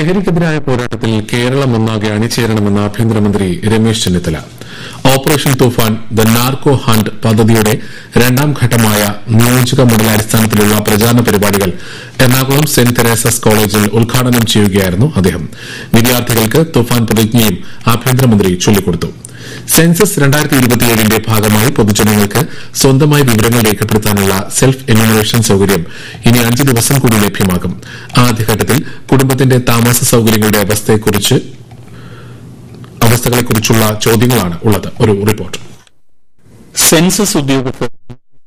ലഹരിക്കെതിരായ പോരാട്ടത്തിൽ കേരളം ഒന്നാകെ അണിചേരണമെന്ന് ആഭ്യന്തരമന്ത്രി Ramesh Chennithala operation Thufan the narco hunt പദ്ധതിയുടെ രണ്ടാം ഘട്ടമായ നിയോജക മണ്ഡലാടിസ്ഥാനത്തിലുള്ള പ്രചാരണ പരിപാടികൾ എറണാകുളം സെന്റ് തെരേസസ് കോളേജിൽ ഉദ്ഘാടനം ചെയ്യുകയായിരുന്നു അദ്ദേഹം വിദ്യാർത്ഥികൾക്ക് തുഫാൻ പ്രതിജ്ഞയും ആഭ്യന്തരമന്ത്രി ചൊല്ലിക്കൊടുത്തു സെൻസസ് രണ്ടായിരത്തി ഇരുപത്തിയേഴിന്റെ ഭാഗമായി പൊതുജനങ്ങൾക്ക് സ്വന്തമായി വിവരങ്ങൾ രേഖപ്പെടുത്താനുള്ള സെൽഫ് എന്യൂമറേഷൻ സൌകര്യം ഇനി അഞ്ച് ദിവസം കൂടി ലഭ്യമാകും ആദ്യഘട്ടത്തിൽ കുടുംബത്തിന്റെ താമസ സൌകര്യങ്ങളുടെ അവസ്ഥയെക്കുറിച്ച് അവസ്ഥകളെക്കുറിച്ചുള്ള ചോദ്യങ്ങളാണ് ഉള്ളത് ഒരു റിപ്പോർട്ട് സെൻസസ് ഉദ്യോഗസ്ഥർ